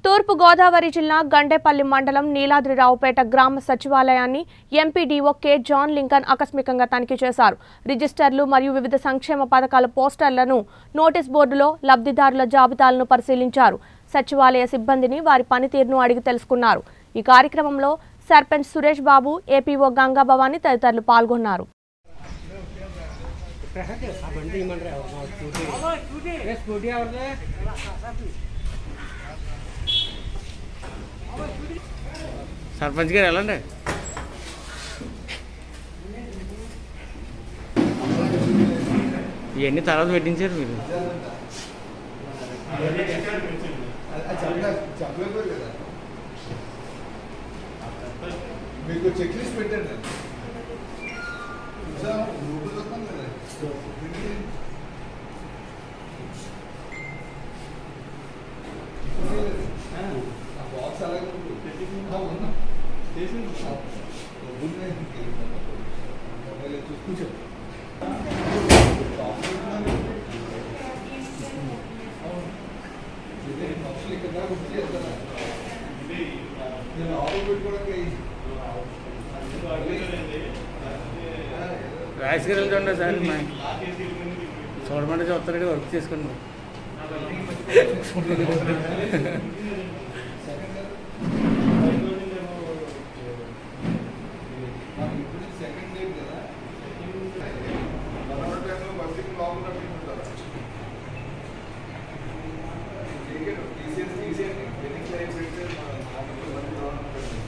తూర్పు గోదావరి జిల్లా గండేపల్లి మండలం నీలాద్రిరావుపేట గ్రామ సచివాలయాన్ని ఎంపీడీఓ కె జాన్ లింకన్ ఆకస్మికంగా తనిఖీ చేశారు రిజిస్టర్లు మరియు వివిధ సంక్షేమ పథకాల పోస్టర్లను నోటీస్ బోర్డులో లబ్ధిదారుల జాబితాలను పరిశీలించారు సచివాలయ సిబ్బందిని వారి పనితీరును అడిగి తెలుసుకున్నారు ఈ కార్యక్రమంలో సర్పంచ్ సురేష్ బాబు ఏపీఓ గంగాభవాని తదితరులు పాల్గొన్నారు స్కూటీ ఎవరిదే సర్పంచ్ గారు వెళ్ళండి ఇవన్నీ తర్వాత పెట్టించారు మీరు చెప్పలేకపోయారు కదా మీకు చెక్ లిస్ట్ పెట్టండి చూసావా? నువ్వు చూస్తున్నాను కదా ఆ బాక్స్ అలాగే ఉంది. ఆ, ఉన్నా. ఆ, ఉంది. మొబైల్ చూసి కూర్చో. బాక్స్ ఉందా? అవును. ఇదే పక్షులు ఇక్కడ దాకా వచ్చి వెళ్తారా? నేను ఆర్డర్ పెట్టుకోవడానికి రాజేష్ గారు వెళ్తుండే సార్ మా చూడమంటే చూస్తారండి వర్క్ చేసుకోండి నాకు ఇప్పుడు సెకండ్ డేట్ కదా కరోనా టైంలో పబ్లిక్ లోపల ఉంటారు టీసీఎస్ తీసేయండి ఎన్నికలు అయి పెడితే మన ఆఫీస్లో వర్క్ గవర్నమెంట్ పెడుతుంది.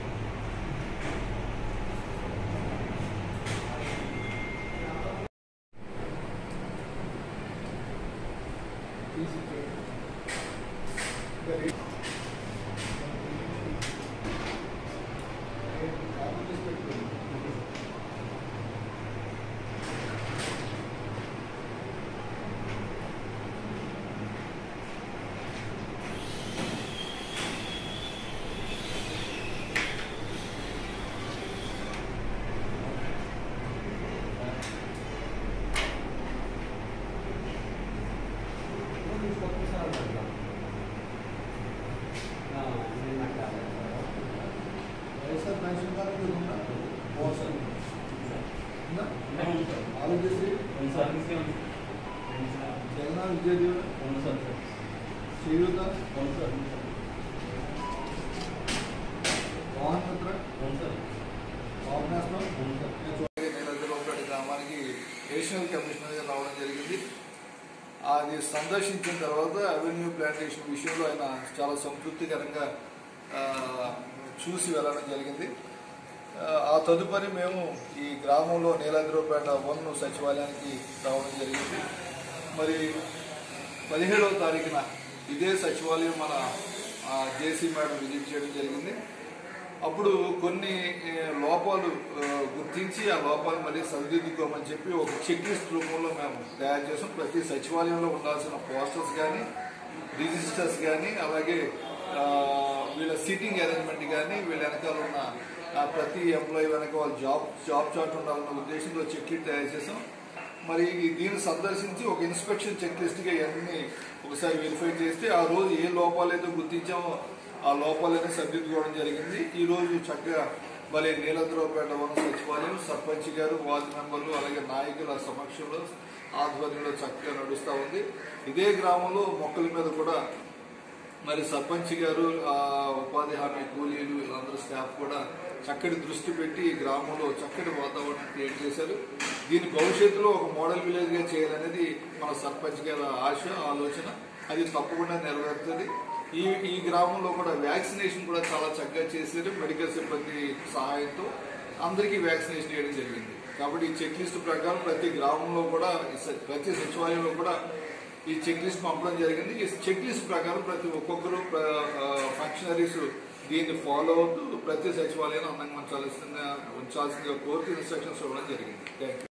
తీసి ఇచ్చేయండి. ఇంకా రేట్ కాపీ చేసి పెట్టుకోండి. వైఎస్ఆర్ పెన్షన్ కార్డు ఉందా మోసం ఉందా ఆరోగ్యశ్రీ జగన్ విద్యా దీవెన చేయూత వాహన మిత్ర వాహనాశ్రం నీలగిరిలోపేట గ్రామానికి నేషనల్ కమిషనర్గా రావడం జరిగింది అది సందర్శించిన తర్వాత అవెన్యూ ప్లాంటేషన్ విషయంలో ఆయన చాలా సంతృప్తికరంగా ఆ, చూసి వెళ్ళడం జరిగింది ఆ, ఆ తదుపరి మేము ఈ గ్రామంలో నీలాద్రిపేట వన్ సచివాలయానికి రావడం జరిగింది మరి పదిహేడవ తారీఖున ఇదే సచివాలయం మన జేసీ మేడం విజిట్ చేయడం జరిగింది అప్పుడు కొన్ని ఏ, లోపాలు ఆ, గుర్తించి ఆ లోపాలు మళ్ళీ సరిదిద్దుకోమని చెప్పి ఒక చెక్ లిస్ట్ రూపంలో మేము తయారు చేసాం ప్రతి సచివాలయంలో ఉండాల్సిన పోస్టర్స్ కానీ రిజిస్టర్స్ కానీ అలాగే ఆ, వీళ్ళ సీటింగ్ అరేంజ్మెంట్ కానీ వీళ్ళ వెనకాల ఉన్న ఆ, ప్రతి ఎంప్లాయీ వెనక వాళ్ళ జాబ్ జాబ్ చార్ట్ ఉండాలన్న ఉద్దేశంతో చెక్ లిస్ట్ తయారు చేసాం మరి దీన్ని సందర్శించి ఒక ఇన్స్పెక్షన్ చెక్ లిస్ట్గా ఇవన్నీ ఒకసారి వెరిఫై చేస్తే ఆ రోజు ఏ లోపాలైతే గుర్తించామో ఆ లోపాలన్నీ సరిదిద్దుకోవడం జరిగింది ఈ రోజు చక్కగా మరి నీలంద్రపేట వన సచివాలయం సర్పంచ్ గారు వార్డు మెంబర్లు అలాగే నాయకుల సమక్షంలో ఆధ్వర్యంలో చక్కగా నడుస్తూ ఉంది ఇదే గ్రామంలో మొక్కల మీద కూడా మరి సర్పంచ్ గారు ఆ ఉపాధి హామీ కూలీలు వీళ్ళందరూ స్టాఫ్ కూడా చక్కటి దృష్టి పెట్టి ఈ గ్రామంలో చక్కటి వాతావరణం క్రియేట్ చేశారు దీని భవిష్యత్తులో ఒక మోడల్ విలేజ్ గా చేయాలనేది మన సర్పంచ్ గారి ఆశ ఆలోచన అది తప్పకుండా నెరవేరుతుంది ఈ ఈ గ్రామంలో కూడా వ్యాక్సినేషన్ కూడా చాలా చక్కగా చేశారు మెడికల్ సిబ్బంది సహాయంతో అందరికీ వ్యాక్సినేషన్ చేయడం జరిగింది కాబట్టి ఈ చెక్ లిస్ట్ ప్రకారం ప్రతి గ్రామంలో కూడా ఈ స- ప్రతి సచివాలయంలో కూడా ఈ చెక్ లిస్ట్ పంపడం జరిగింది ఈ చెక్ లిస్ట్ ప్రకారం ప్రతి ఒక్కొక్కరు ఫంక్షనరీస్ దీన్ని ఫాలో అవుతూ ప్రతి సచివాలయం అందంగా ఉంచాల్సిన ఉంచాల్సిందిగా కోర్టు ఇన్స్ట్రక్షన్స్ ఇవ్వడం జరిగింది థ్యాంక్ యూ